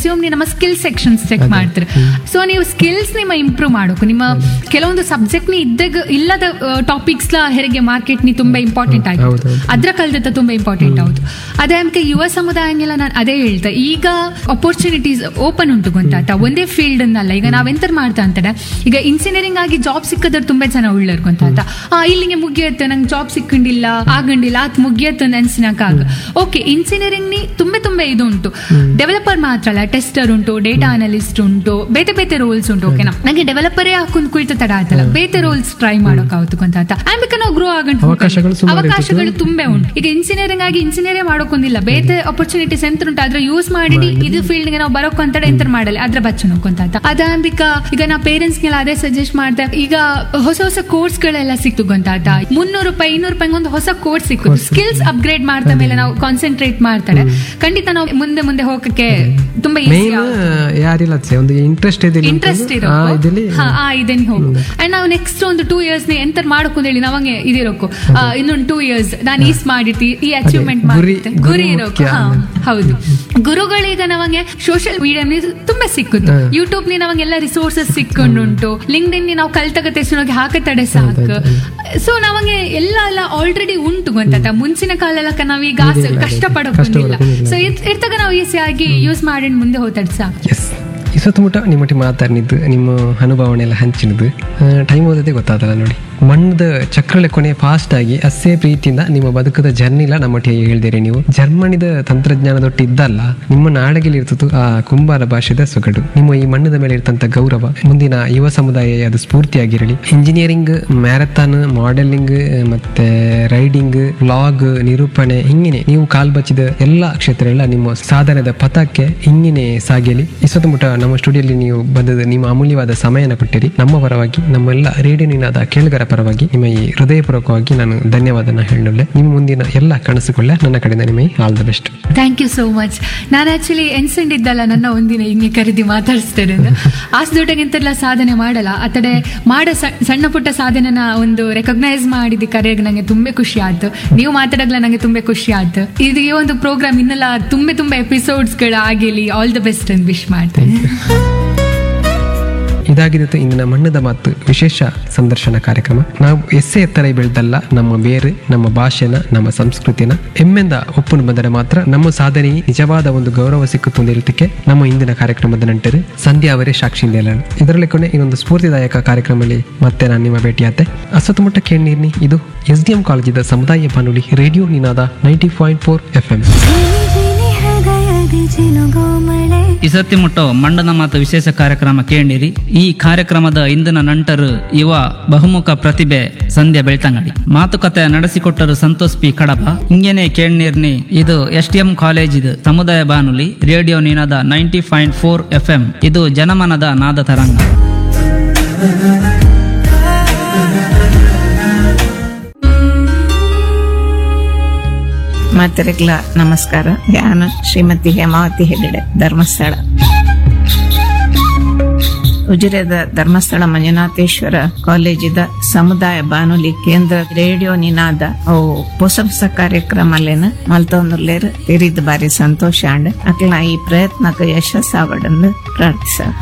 Resume ನಮ್ಮ skill sections check ಮಾಡ್ತಾರೆ so ನೀವು ಸ್ಕಿಲ್ಸ್ ನಿಮ್ಮ ಇಂಪ್ರೂವ್ ಮಾಡೋಕು ನಿಮ್ಮ ಕೆಲವೊಂದು ಸಬ್ಜೆಕ್ಟ್ ನಿ ಇದ್ದಾಗ ಇಲ್ಲದ ಟಾಪಿಕ್ಸ್ ಲ ಹೆರಿಗೆ ಮಾರ್ಕೆಟ್ ನಿ ತುಂಬಾ ಇಂಪಾರ್ಟೆಂಟ್ ಆಗಿದೆ ಹೌದು, ಅದ್ರ ಕಲ್ದತ್ತ ತುಂಬಾ ಇಂಪಾರ್ಟೆಂಟ್ ಹೌದು ಅದೇ ಅಮ್ಕೆ ಯುವ ಸಮುದಾಯನೆಲ್ಲ ನಾನು ಅದೇ ಹೇಳ್ತೆ ಈಗ ಅಪರ್ಚುನಿಟೀಸ್ ಓಪನ್ ಉಂಟು ಗೊತ್ತಾತ ಒಂದೇ ಫೀಲ್ಡ್ ಅನ್ನಲ್ಲ ಈಗ ನಾವೆಂತ ಮಾಡ್ತಾ ಅಂತಾರೆ ಈಗ ಇಂಜಿನಿಯರಿಂಗ್ ಆಗಿ ಜಾಬ್ ಸಿಕ್ಕದ್ರ ತುಂಬಾ ಜನ ಉಳ್ಳರ್ ಗೊತ್ತಾತ ಆ ಇಲ್ಲಿಗೆ ಮುಗಿಯತ್ತೆ ನಂಗೆ ಜಾಬ್ ಸಿಕ್ಕಂಡಿಲ್ಲ ಆಗಂಡಿಲ್ಲ ಅದ್ ಮುಗಿಯತ್ತೆ ನೆನ್ಸಿನಕ್ಕಾಗ ಓಕೆ ಇಂಜಿನಿಯರಿಂಗ್ ನಿ ತುಂಬಾ ತುಂಬಾ ಇದು ಉಂಟು ಡೆವಲಪರ್ ಮಾತ್ರ ಅಲ್ಲ ಟೆಸ್ಟರ್ ಉಂಟು ಡೇಟಾ ಅನಲಿಸ್ಟ್ ಉಂಟು ಬೇತೆ ಬೇತೆ ರೋಲ್ಸ್ ಉಂಟು ಓಕೆನಾ ನಂಗೆ ಡೆವಲಪರೇ ಹಾಕೊಂಡ್ ಕುಳಿತ ತಡ ಆಯ್ತಲ್ಲ ಬೇತೆ ರೋಲ್ಸ್ ಟ್ರೈ ಮಾಡೋಕ್ಕಾಗುತ್ತೆ ಗೊತ್ತಾತ ಆಮೇಲೆ ನಾವು ಗ್ರೋ ಆಗಂಟ ಅವಕಾಶಗಳು ಸುಮಾರು ಇರ್ತದೆ. ಅವಕಾಶಗಳು ತುಂಬಾ ಉಂಟು ಈಗ ಇಂಜಿನಿಯರಿಂಗ್ ಆಗಿ ಇಂಜಿನಿಯರೇ ಮಾಡೋಕೊಂದಿಲ್ಲ ಬೇರೆ ಅಪರ್ಚುನಿಟೀಸ್ ಎಂತ ಉಂಟು ಅದ್ರ ಯೂಸ್ ಮಾಡಿ ಇದು ಫೀಲ್ಡ್ ಗೆ ನಾವು ಬರೋಕ್ ಅಂತ ಎಂತ ಮಾಡಲ್ಲ ಅದ್ರ ಬಚ್ಚ ನೋಡ್ಕೊಂತ ಅದಾಂಬಿಕ ಈಗ ನಾ ಪೇರೆಂಟ್ಸ್ ಗೆಲ್ಲ ಅದೇ ಸಜೆಸ್ಟ್ ಮಾಡ್ದೆ ಈಗ ಹೊಸ ಹೊಸ ಕೋರ್ಸ್ ಗಳೆಲ್ಲ ಸಿಕ್ತು ಗೊತ್ತಾತ ಮುನ್ನೂರು ರೂಪಾಯಿ ಇನ್ನೂರು ರೂಪಾಯಿ ಒಂದು ಹೊಸ ಕೋರ್ಸ್ ಸಿಕ್ಕು ಸ್ಕಿಲ್ಸ್ ಅಪ್ಗ್ರೇಡ್ ಮಾಡ್ತಾ ಮೇಲೆ ನಾವು ಕಾನ್ಸಂಟ್ರೇಟ್ ಮಾಡ್ತಾರೆ ಖಂಡಿತ ನಾವು ಮುಂದೆ ಮುಂದೆ ಹೋಗಕ್ಕೆ ತುಂಬಾ ಈಸಿ ಮೇನ್ ಯಾರಿಲ್ಲ ಅದ್ಸೆ, ಒಂದು ಇಂಟ್ರೆಸ್ಟ್ ಇದೆ ಇಂಟ್ರೆಸ್ಟ್ ಇರೋ ಆ ಇದಲ್ಲಿ ಹಾ ಆ ಇದನ್ನ ಹೋಗು ಅಂಡ್ ನಾವು ನೆಕ್ಸ್ಟ್ ಒಂದು ಟೂ ಇಯರ್ಸ್ ಎಂತ ಮಾಡಬೇಕು ಅಂತ ಹೇಳಿ ನಾವಂಗೆ ಇದಿರೋಕು ಆ, ಇನ್ನೊಂದು ಟೂ ಇಯರ್ಸ್ ನಾನು ಈಸ್ ಮಾಡಿತಿ ಈ ಅಚೀವ್ಮೆಂಟ್ ಗುರಿ- ಮಾಡಿದ್ದೆ ಗುರಿ ಗುರಿ ಇರೋಕು ಮುಖ್ಯ. ಹಾ ಹೌದು ಗುರುಗಳೀಗ ನಮಗೆ ಸೋಷಿಯಲ್ ಮೀಡಿಯಾ ತುಂಬಾ ಸಿಕ್ಕುದು ಹಾ. ಯೂಟ್ಯೂಬ್ ನಿ ನಮಗೆಲ್ಲ ರಿಸೋರ್ಸಸ್ ಸಿಕ್ಕೊಂಡುಂಟು ಲಿಂಕ್ಡ್ ಇನ್ ನಾವು ಕಲ್ತಗ ತೆಸ್ನೋಗಿ ಹಾಕತಡೆ ಸಾಕು ಸೊ ನಮಗೆ ಎಲ್ಲ ಎಲ್ಲ ಆಲ್ರೆಡಿ ಉಂಟು ಗೊತ್ತಾತ ಮುಂಚಿನ ಕಾಲಕ್ಕ ನಾವೀಗ ಆಸೆ ಕಷ್ಟ ಪಡೋಕೊಂಡಿಲ್ಲ ಕಷ್ಟಪಡೋಕ್ಕಿಲ್ಲ. ಸೊ ಇರ್ತಾಗ ನಾವು ಈಸಿಯಾಗಿ ಯೂಸ್ ಮಾಡಿ ಮುಂದೆ ಹೋಗ್ತದೆ ಸಾಕು ಎಸ್ ಈ ಸುತ್ತಮುತ್ತ ನಿಮ್ಮೊಟ್ಟಿಗೆ ಮಾತಾಡಿದ್ದು ನಿಮ್ಮ ಅನುಭವನೆ ಎಲ್ಲ ಹಂಚಿನದು ಟೈಮ್ ಓದೋದೇ ಗೊತ್ತಾದಲ್ಲ ನೋಡಿ ಮಣ್ಣದ ಚಕ್ರಳೆ ಕೊನೆ ಫಾಸ್ಟ್ ಆಗಿ ಅಷ್ಟೇ ಪ್ರೀತಿಯಿಂದ ನಿಮ್ಮ ಬದುಕದ ಜರ್ನಿಲ ನಮ್ಮೊಟ್ಟಿಗೆ ಹೇಳ್ದಿರಿ ನೀವು ಜರ್ಮನಿದ ತಂತ್ರಜ್ಞಾನದೊಟ್ಟು ಇದ್ದಲ್ಲ ನಿಮ್ಮ ನಾಡಗಿಲಿ ಇರ್ತದ್ದು ಆ ಕುಂಬಾರ ಭಾಷೆದ ಸೊಗಡು ನಿಮ್ಮ ಈ ಮಣ್ಣದ ಮೇಲೆ ಇರ್ತಂತ ಗೌರವ ಮುಂದಿನ ಯುವ ಸಮುದಾಯ ಅದು ಸ್ಫೂರ್ತಿಯಾಗಿರಲಿ ಇಂಜಿನಿಯರಿಂಗ್ ಮ್ಯಾರಥಾನ್ ಮಾಡೆಲಿಂಗ್ ಮತ್ತೆ ರೈಡಿಂಗ್ ವ್ಲಾಗ್ ನಿರೂಪಣೆ ಹಿಂಗಿನೇ ನೀವು ಕಾಲ್ ಬಚ್ಚಿದ ಎಲ್ಲ ಕ್ಷೇತ್ರ ಎಲ್ಲ ನಿಮ್ಮ ಸಾಧನೆದ ಪಥಕ್ಕೆ ಹಿಂಗಿನೇ ಸಾಗಿಯಲಿ ಈ ಸುತ್ತಮುತ್ತ ನಮ್ಮ ಸ್ಟುಡಿಯೋಲಿ ನೀವು ಬಂದದ ನಿಮ್ಮ ಅಮೂಲ್ಯವಾದ ಸಮಯನ ಕೊಟ್ಟಿರಿ ನಮ್ಮ ಪರವಾಗಿ ನಮ್ಮೆಲ್ಲ ರೇಡಿಯೋ ನಿನಾದ ಕೇಳುಗರ ಪರವಾಗಿ ನಿಮ್ಮ ಈ ಹೃದಯಪೂರ್ವಕವಾಗಿ ನಾನು ಧನ್ಯವಾದನ ಹೇಳಲೆ ನಿಮ್ಮ ಮುಂದಿನ ಎಲ್ಲ ಕನಸುಗಳೇ ನನ್ನ ಕಡೆಯಿಂದ ನಿಮಗೆ all the best thank you so much ನಾನು ಆಕ್ಚುಲಿ ಎನ್ಸಂಡಿದ್ದಲ್ಲ ನನ್ನ ಒಂದಿನ ಹಿಂಗೆ ಕರೆದಿ ಮಾತಾಡಿಸ್ತೇನೆ ಆಸ್ ದೊಡ್ಡಗಿಂತೆಲ್ಲ ಸಾಧನೆ ಮಾಡಲ್ಲ ಆತಡೆ ಮಾಡೋ ಸ- ಸಣ್ಣ ಪುಟ್ಟ ಸಾಧನೆನ ಒಂದು ರೆಕಗ್ನೈಸ್ ಮಾಡಿದ ಕರೆಯಾಗ ನಂಗೆ ತುಂಬಾ ಖುಷಿ ಆಯ್ತು ನೀವು ಮಾತಾಡಗ್ಲ ನಂಗೆ ತುಂಬಾ ಖುಷಿ ಆಯ್ತು ಇದು ಈ ಒಂದು ಪ್ರೋಗ್ರಾಮ್ ಇನ್ನೆಲ್ಲ ತುಂಬಾ ತುಂಬಾ ಎಪಿಸೋಡ್ಸ್ ಗಳು ಆಗಿಲಿ ಆಲ್ ದ ಬೆಸ್ಟ್ ಅಂತ ವಿಶ್ ಮಾಡ್ತೇನೆ ಇದಾಗಿದ್ದು ಇಂದಿನ ಮಣ್ಣದ ಮಾತು ವಿಶೇಷ ಸಂದರ್ಶನ ಕಾರ್ಯಕ್ರಮ ನಾವು ಎಸ್ಸೆ ಎತ್ತರ ಬೆಳೆದಲ್ಲ ನಮ್ಮ ಬೇರೆ ನಮ್ಮ ಭಾಷೆನ ನಮ್ಮ ಸಂಸ್ಕೃತಿನ ಹೆಮ್ಮೆಂದ ಒಪ್ಪುನು ಬಂದರೆ ಮಾತ್ರ ನಮ್ಮ ಸಾಧನೆ ನಿಜವಾದ ಒಂದು ಗೌರವ ಸಿಕ್ಕುತ್ತೆ ಅಂತ ಹೇಳ್ತಿಕ್ಕೆ ನಮ್ಮ ಇಂದಿನ ಕಾರ್ಯಕ್ರಮದ ನಂಟರು ಸಂಧ್ಯಾ ಅವರೇ ಸಾಕ್ಷಿಯಿಂದ ಹೇಳೋಣ ಇದರಲ್ಲಿ ಕೊನೆ ಇನ್ನೊಂದು ಸ್ಫೂರ್ತಿದಾಯಕ ಕಾರ್ಯಕ್ರಮದಲ್ಲಿ ಮತ್ತೆ ನಾನು ನಿಮ್ಮ ಭೇಟಿಯಾತೆ ಅಸತುಮುಟ್ಟ ಕೇಳ್ನೀರ್ನಿ ಇದು ಎಸ್ ಡಿ ಎಂ ಕಾಲೇಜಿದ ಸಮುದಾಯ ಬಾನುಲಿ radio Ninada ninety point four F M ಈ ಸತಿ ಮುಟ್ಟೋ ಮಂಡನ ಮಾತು ವಿಶೇಷ ಕಾರ್ಯಕ್ರಮ ಕೇಳಿರಿ ಈ ಕಾರ್ಯಕ್ರಮದ ಇಂದಿನ ನಂಟರು ಯುವ ಬಹುಮುಖ ಪ್ರತಿಭೆ ಸಂಧ್ಯಾ ಬೆಳ್ತಂಗಡಿ ಮಾತುಕತೆ ನಡೆಸಿಕೊಟ್ಟರು ಸಂತೋಷ್ ಪಿ ಕಡಪ ಹಿಂಗೇನೆ ಕೇಳ್ನೀರ್ನಿ ಇದು ಎಸ್ ಟಿ ಎಂ ಕಾಲೇಜ್ ಇದು ಸಮುದಾಯ ಬಾನುಲಿ radio Ninada ninety point four F M ಇದು ಜನಮನದ ನಾದ ತರಂಗ ಮಾತರಿಗ್ಲ ನಮಸ್ಕಾರ ನಾನು ಶ್ರೀಮತಿ ಹೇಮಾವತಿ ಹೆಗಡೆ ಧರ್ಮಸ್ಥಳ ಉಜಿರೆದ ಧರ್ಮಸ್ಥಳ ಮಂಜುನಾಥೇಶ್ವರ ಕಾಲೇಜಿದ ಸಮುದಾಯ ಬಾನುಲಿ ಕೇಂದ್ರ ರೇಡಿಯೋ ನಿನಾದ ಅವು ಹೊಸ ಹೊಸ ಕಾರ್ಯಕ್ರಮಲೇನ ಮಲ್ತೊಂದುರ್ಲೇರ್ ತಿರಿದ್ ಬಾರಿ ಸಂತೋಷ ಅಂಡ್ ಅಕ್ಲ ಈ ಪ್ರಯತ್ನಕ್ಕೆ ಯಶಸ್ಸಾವಡನ್ನು ಪ್ರಾರ್ಥಿಸ